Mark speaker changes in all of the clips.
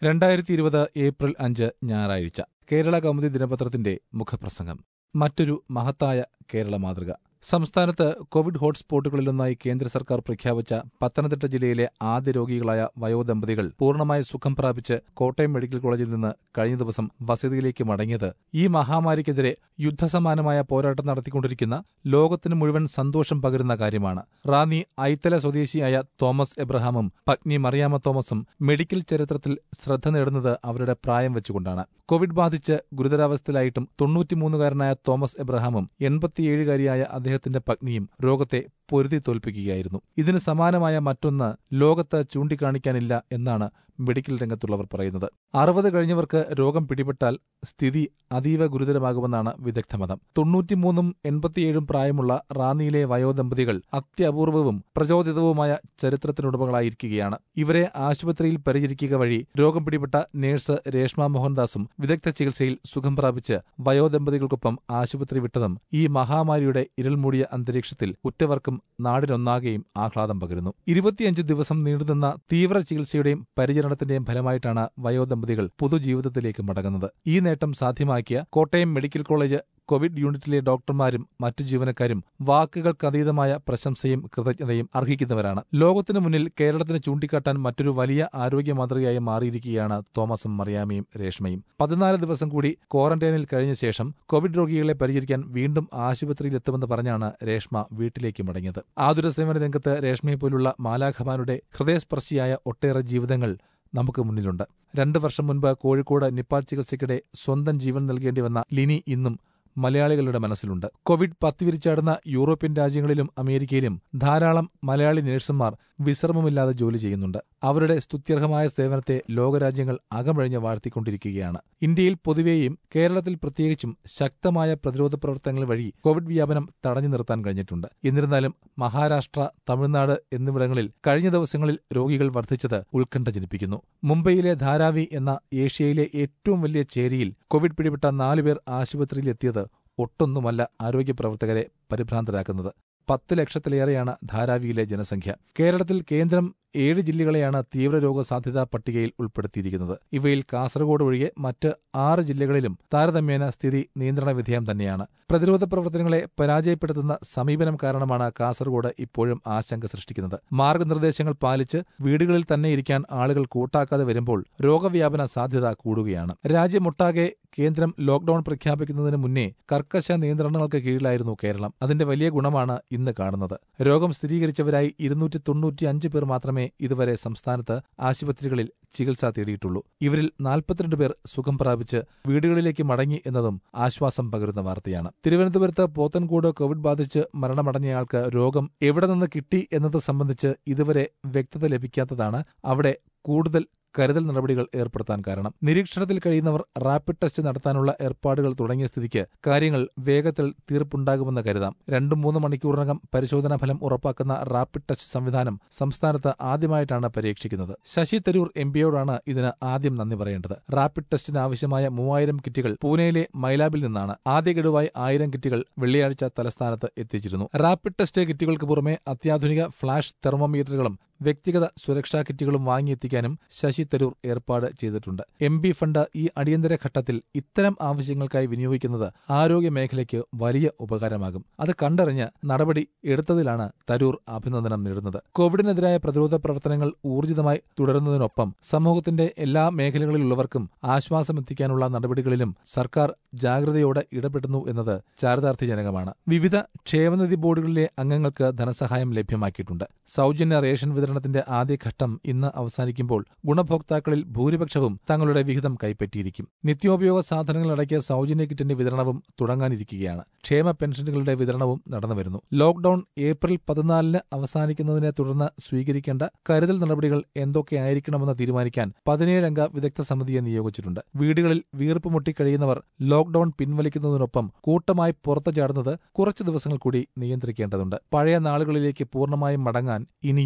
Speaker 1: രണ്ടായിരത്തി ഇരുപത് ഏപ്രിൽ അഞ്ച് ഞായറാഴ്ച കേരള കൗമുദി ദിനപത്രത്തിന്റെ മുഖപ്രസംഗം മറ്റൊരു മഹത്തായ കേരള മാതൃക സംസ്ഥാനത്ത് കോവിഡ് ഹോട്ട്സ്പോട്ടുകളിലൊന്നായി കേന്ദ്ര സർക്കാർ പ്രഖ്യാപിച്ച പത്തനംതിട്ട ജില്ലയിലെ ആദ്യ രോഗികളായ വയോദമ്പതികൾ പൂർണ്ണമായി സുഖം പ്രാപിച്ച് കോട്ടയം മെഡിക്കൽ കോളേജിൽ നിന്ന് കഴിഞ്ഞ ദിവസം വസതിയിലേക്ക് മടങ്ങിയത് ഈ മഹാമാരിക്കെതിരെ യുദ്ധസമാനമായ പോരാട്ടം നടത്തിക്കൊണ്ടിരിക്കുന്ന ലോകത്തിന് മുഴുവൻ സന്തോഷം പകരുന്ന കാര്യമാണ് റാന്നി ഐത്തല സ്വദേശിയായ തോമസ് എബ്രഹാമും പത്നി മറിയാമ്മ തോമസും മെഡിക്കൽ ചരിത്രത്തിൽ ശ്രദ്ധ നേടുന്നത് അവരുടെ പ്രായം വെച്ചുകൊണ്ടാണ് കോവിഡ് ബാധിച്ച് ഗുരുതരാവസ്ഥയിലായിട്ടും തൊണ്ണൂറ്റിമൂന്നുകാരനായ തോമസ് എബ്രഹാമും എൺപത്തിയേഴുകാരിയായ അദ്ദേഹത്തിന്റെ പത്നിയും രോഗത്തെ പൊരുതി തോൽപ്പിക്കുകയായിരുന്നു ഇതിന് സമാനമായ മറ്റൊന്ന് ലോകത്ത് ചൂണ്ടിക്കാണിക്കാനില്ല എന്നാണ് മെഡിക്കൽ രംഗത്തുള്ളവർ പറയുന്നത് അറുപത് കഴിഞ്ഞവർക്ക് രോഗം പിടിപെട്ടാൽ സ്ഥിതി അതീവ ഗുരുതരമാകുമെന്നാണ് വിദഗ്ധമതം തൊണ്ണൂറ്റിമൂന്നും എൺപത്തിയേഴും പ്രായമുള്ള റാന്നിയിലെ വയോദമ്പതികൾ അത്യപൂർവവും പ്രചോദിതവുമായ ചരിത്രത്തിനുടമകളായിരിക്കുകയാണ് ഇവരെ ആശുപത്രിയിൽ പരിചരിക്കുക വഴി രോഗം പിടിപെട്ട നേഴ്സ് രേഷ്മ മോഹൻദാസും വിദഗ്ധ ചികിത്സയിൽ സുഖം പ്രാപിച്ച് വയോദമ്പതികൾക്കൊപ്പം ആശുപത്രി വിട്ടതും ഈ മഹാമാരിയുടെ ഇരുൾമൂടിയ അന്തരീക്ഷത്തിൽ ഉറ്റവർക്കും നാടിനൊന്നാകെയും ആഹ്ലാദം പകരുന്നു ഇരുപത്തിയഞ്ച് ദിവസം നീണ്ടുനിന്ന തീവ്ര ചികിത്സയുടെയും പരിചരണത്തിന്റെയും ഫലമായിട്ടാണ് വയോദമ്പതികൾ പൊതുജീവിതത്തിലേക്ക് മടങ്ങുന്നത് ഈ നേട്ടം സാധ്യമാക്കിയ കോട്ടയം മെഡിക്കൽ കോളേജ് കോവിഡ് യൂണിറ്റിലെ ഡോക്ടർമാരും മറ്റു ജീവനക്കാരും വാക്കുകൾക്കതീതമായ പ്രശംസയും കൃതജ്ഞതയും അർഹിക്കുന്നവരാണ് ലോകത്തിനു മുന്നിൽ കേരളത്തിന് ചൂണ്ടിക്കാട്ടാൻ മറ്റൊരു വലിയ ആരോഗ്യ മാതൃകയായി മാറിയിരിക്കുകയാണ് തോമസും മറിയാമയും രേഷ്മയും പതിനാല് ദിവസം കൂടി ക്വാറന്റൈനിൽ കഴിഞ്ഞ ശേഷം കോവിഡ് രോഗികളെ പരിചരിക്കാൻ വീണ്ടും ആശുപത്രിയിലെത്തുമെന്ന് പറഞ്ഞാണ് രേഷ്മ വീട്ടിലേക്ക് മടങ്ങിയത് ആതുര സേവന രംഗത്ത് രേഷ്മയെ പോലുള്ള മാലാഖമാരുടെ ഹൃദയസ്പർശിയായ ഒട്ടേറെ ജീവിതങ്ങൾ നമുക്ക് മുന്നിലുണ്ട് രണ്ടു വർഷം മുൻപ് കോഴിക്കോട് നിപ്പാ ചികിത്സയ്ക്കിടെ സ്വന്തം ജീവൻ നൽകേണ്ടി വന്ന ലിനി ഇന്നും മലയാളികളുടെ മനസ്സിലുണ്ട് കോവിഡ് പത്തിവിരിച്ചാടുന്ന യൂറോപ്യൻ രാജ്യങ്ങളിലും അമേരിക്കയിലും ധാരാളം മലയാളി നഴ്സുമാർ വിശ്രമമില്ലാതെ ജോലി ചെയ്യുന്നുണ്ട് അവരുടെ സ്തുത്യർഹമായ സേവനത്തെ ലോകരാജ്യങ്ങൾ അകമഴിഞ്ഞ് വാഴ്ത്തിക്കൊണ്ടിരിക്കുകയാണ് ഇന്ത്യയിൽ പൊതുവെയും കേരളത്തിൽ പ്രത്യേകിച്ചും ശക്തമായ പ്രതിരോധ പ്രവർത്തനങ്ങൾ വഴി കോവിഡ് വ്യാപനം തടഞ്ഞു നിർത്താൻ കഴിഞ്ഞിട്ടുണ്ട് എന്നിരുന്നാലും മഹാരാഷ്ട്ര തമിഴ്നാട് എന്നിവിടങ്ങളിൽ കഴിഞ്ഞ ദിവസങ്ങളിൽ രോഗികൾ വർദ്ധിച്ചത് ഉത്കണ്ഠ ജനിപ്പിക്കുന്നു മുംബൈയിലെ ധാരാവി എന്ന ഏഷ്യയിലെ ഏറ്റവും വലിയ ചേരിയിൽ കോവിഡ് പിടിപെട്ട നാലുപേർ ആശുപത്രിയിലെത്തിയത് ഒട്ടൊന്നുമല്ല ആരോഗ്യപ്രവർത്തകരെ പരിഭ്രാന്തരാക്കുന്നത് പത്ത് ലക്ഷത്തിലേറെയാണ് ധാരാവിയിലെ ജനസംഖ്യ കേരളത്തിൽ കേന്ദ്രം ഏഴ് ജില്ലകളെയാണ് തീവ്രരോഗ സാധ്യതാ പട്ടികയിൽ ഉൾപ്പെടുത്തിയിരിക്കുന്നത് ഇവയിൽ കാസർഗോഡ് ഒഴികെ മറ്റ് ആറ് ജില്ലകളിലും താരതമ്യേന സ്ഥിതി നിയന്ത്രണ വിധേയം തന്നെയാണ് പ്രതിരോധ പ്രവർത്തനങ്ങളെ പരാജയപ്പെടുത്തുന്ന സമീപനം കാരണമാണ് കാസർഗോഡ് ഇപ്പോഴും ആശങ്ക സൃഷ്ടിക്കുന്നത് മാർഗനിർദ്ദേശങ്ങൾ പാലിച്ച് വീടുകളിൽ തന്നെ ഇരിക്കാൻ ആളുകൾ കൂട്ടാക്കാതെ വരുമ്പോൾ രോഗവ്യാപന സാധ്യത കൂടുകയാണ് രാജ്യമൊട്ടാകെ കേന്ദ്രം ലോക്ഡൌൺ പ്രഖ്യാപിക്കുന്നതിന് മുന്നേ കർക്കശ നിയന്ത്രണങ്ങൾക്ക് കീഴിലായിരുന്നു കേരളം അതിന്റെ വലിയ ഗുണമാണ് ഇന്ന് കാണുന്നത് രോഗം സ്ഥിരീകരിച്ചവരായി ഇരുന്നൂറ്റി തൊണ്ണൂറ്റിയഞ്ച് പേർ മാത്രമേ ഇതുവരെ സംസ്ഥാനത്ത് ആശുപത്രികളിൽ ചികിത്സ തേടിയിട്ടുള്ളൂ ഇവരിൽ നാൽപ്പത്തിരണ്ട് പേർ സുഖം പ്രാപിച്ച് വീടുകളിലേക്ക് മടങ്ങി എന്നതും ആശ്വാസം പകരുന്ന വാർത്തയാണ് തിരുവനന്തപുരത്ത് പോത്തൻകോട് കോവിഡ് ബാധിച്ച് മരണമടഞ്ഞയാൾക്ക് രോഗം എവിടെ നിന്ന് കിട്ടി എന്നത് സംബന്ധിച്ച് ഇതുവരെ വ്യക്തത ലഭിക്കാത്തതാണ് അവിടെ കൂടുതൽ കരുതൽ നടപടികൾ ഏർപ്പെടുത്താൻ കാരണം നിരീക്ഷണത്തിൽ കഴിയുന്നവർ റാപ്പിഡ് ടെസ്റ്റ് നടത്താനുള്ള ഏർപ്പാടുകൾ തുടങ്ങിയ സ്ഥിതിക്ക് കാര്യങ്ങൾ വേഗത്തിൽ തീർപ്പുണ്ടാകുമെന്ന് കരുതാം രണ്ടും മൂന്ന് മണിക്കൂറിനകം പരിശോധനാ ഫലം ഉറപ്പാക്കുന്ന റാപ്പിഡ് ടെസ്റ്റ് സംവിധാനം സംസ്ഥാനത്ത് ആദ്യമായിട്ടാണ് പരീക്ഷിക്കുന്നത് ശശി തരൂർ എം പിയോടാണ് ഇതിന് ആദ്യം നന്ദി പറയേണ്ടത് റാപ്പിഡ് ടെസ്റ്റിന് ആവശ്യമായ മൂവായിരം കിറ്റുകൾ പൂനെയിലെ മൈലാബിൽ നിന്നാണ് ആദ്യ ഗഡുവായി ആയിരം കിറ്റുകൾ വെള്ളിയാഴ്ച തലസ്ഥാനത്ത് എത്തിച്ചിരുന്നു റാപ്പിഡ് ടെസ്റ്റ് കിറ്റുകൾക്ക് പുറമെ അത്യാധുനിക ഫ്ളാഷ് തെർമോമീറ്ററുകളും വ്യക്തിഗത സുരക്ഷാ കിറ്റുകളും വാങ്ങിയെത്തിക്കാനും ശശി തരൂർ ഏർപ്പാട് ചെയ്തിട്ടുണ്ട് എം ബി ഫണ്ട് ഈ അടിയന്തര ഘട്ടത്തിൽ ഇത്തരം ആവശ്യങ്ങൾക്കായി വിനിയോഗിക്കുന്നത് ആരോഗ്യ മേഖലയ്ക്ക് വലിയ ഉപകാരമാകും അത് കണ്ടറിഞ്ഞ് നടപടി എടുത്തതിലാണ് തരൂർ അഭിനന്ദനം നേടുന്നത് കോവിഡിനെതിരായ പ്രതിരോധ പ്രവർത്തനങ്ങൾ ഊർജിതമായി തുടരുന്നതിനൊപ്പം സമൂഹത്തിന്റെ എല്ലാ മേഖലകളിലുള്ളവർക്കും ആശ്വാസമെത്തിക്കാനുള്ള നടപടികളിലും സർക്കാർ ജാഗ്രതയോടെ ഇടപെടുന്നു എന്നത് ചാരിതാർത്ഥ്യജനകമാണ് വിവിധ ക്ഷേമനിധി ബോർഡുകളിലെ അംഗങ്ങൾക്ക് ധനസഹായം ലഭ്യമാക്കിയിട്ടുണ്ട് സൗജന്യ റേഷൻ വിതരണത്തിന്റെ ആദ്യഘട്ടം ഇന്ന് അവസാനിക്കുമ്പോൾ ഗുണഭോക്താക്കളിൽ ഭൂരിപക്ഷവും തങ്ങളുടെ വിഹിതം കൈപ്പറ്റിയിരിക്കും നിത്യോപയോഗ സാധനങ്ങളടക്കിയ സൗജന്യ കിറ്റിന്റെ വിതരണവും തുടങ്ങാനിരിക്കുകയാണ് ക്ഷേമ പെൻഷനുകളുടെ വിതരണവും നടന്നുവരുന്നു ലോക്ഡൌൺ ഏപ്രിൽ പതിനാലിന് അവസാനിക്കുന്നതിനെ തുടർന്ന് സ്വീകരിക്കേണ്ട കരുതൽ നടപടികൾ എന്തൊക്കെയായിരിക്കണമെന്ന് തീരുമാനിക്കാൻ പതിനേഴംഗ വിദഗ്ധ സമിതിയെ നിയോഗിച്ചിട്ടുണ്ട് വീടുകളിൽ വീർപ്പ് മുട്ടിക്കഴിയുന്നവർ ലോക്ഡൌൺ പിൻവലിക്കുന്നതിനൊപ്പം കൂട്ടമായി പുറത്തു ചാടുന്നത് കുറച്ചു ദിവസങ്ങൾ കൂടി നിയന്ത്രിക്കേണ്ടതുണ്ട് പഴയ നാളുകളിലേക്ക് പൂർണ്ണമായും മടങ്ങാൻ ഇനിയും ആൾ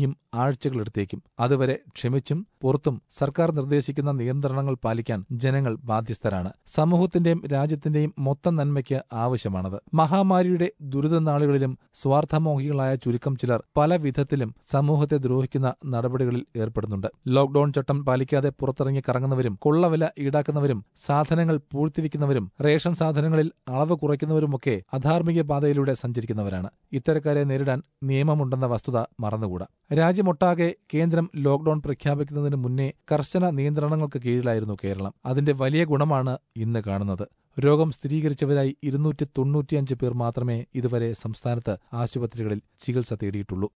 Speaker 1: ആഴ്ചകളെടുത്തേക്കും അതുവരെ ക്ഷമിച്ചും പുറത്തും സർക്കാർ നിർദ്ദേശിക്കുന്ന നിയന്ത്രണങ്ങൾ പാലിക്കാൻ ജനങ്ങൾ ബാധ്യസ്ഥരാണ് സമൂഹത്തിന്റെയും രാജ്യത്തിന്റെയും മൊത്തം നന്മയ്ക്ക് ആവശ്യമാണത് മഹാമാരിയുടെ ദുരിതനാളുകളിലും സ്വാർത്ഥമോഹികളായ ചുരുക്കം ചിലർ പല വിധത്തിലും സമൂഹത്തെ ദ്രോഹിക്കുന്ന നടപടികളിൽ ഏർപ്പെടുന്നുണ്ട് ലോക്ഡൌൺ ചട്ടം പാലിക്കാതെ പുറത്തിറങ്ങി കറങ്ങുന്നവരും കൊള്ളവില ഈടാക്കുന്നവരും സാധനങ്ങൾ പൂഴ്ത്തിവെക്കുന്നവരും റേഷൻ സാധനങ്ങളിൽ അളവ് കുറയ്ക്കുന്നവരുമൊക്കെ അധാർമിക പാതയിലൂടെ സഞ്ചരിക്കുന്നവരാണ് ഇത്തരക്കാരെ നേരിടാൻ നിയമമുണ്ടെന്ന വസ്തുത മറന്നുകൂടാ രാജ്യമൊട്ടാകെ കേന്ദ്രം ലോക്ഡൌൺ പ്രഖ്യാപിക്കുന്നതിന് മുന്നേ കർശന നിയന്ത്രണങ്ങൾക്ക് കീഴിലായിരുന്നു കേരളം അതിന്റെ വലിയ ഗുണമാണ് ഇന്ന് കാണുന്നത് രോഗം സ്ഥിരീകരിച്ചവരായി ഇരുന്നൂറ്റി തൊണ്ണൂറ്റിയഞ്ച് പേർ മാത്രമേ ഇതുവരെ സംസ്ഥാനത്ത് ആശുപത്രികളിൽ ചികിത്സ തേടിയിട്ടുള്ളൂ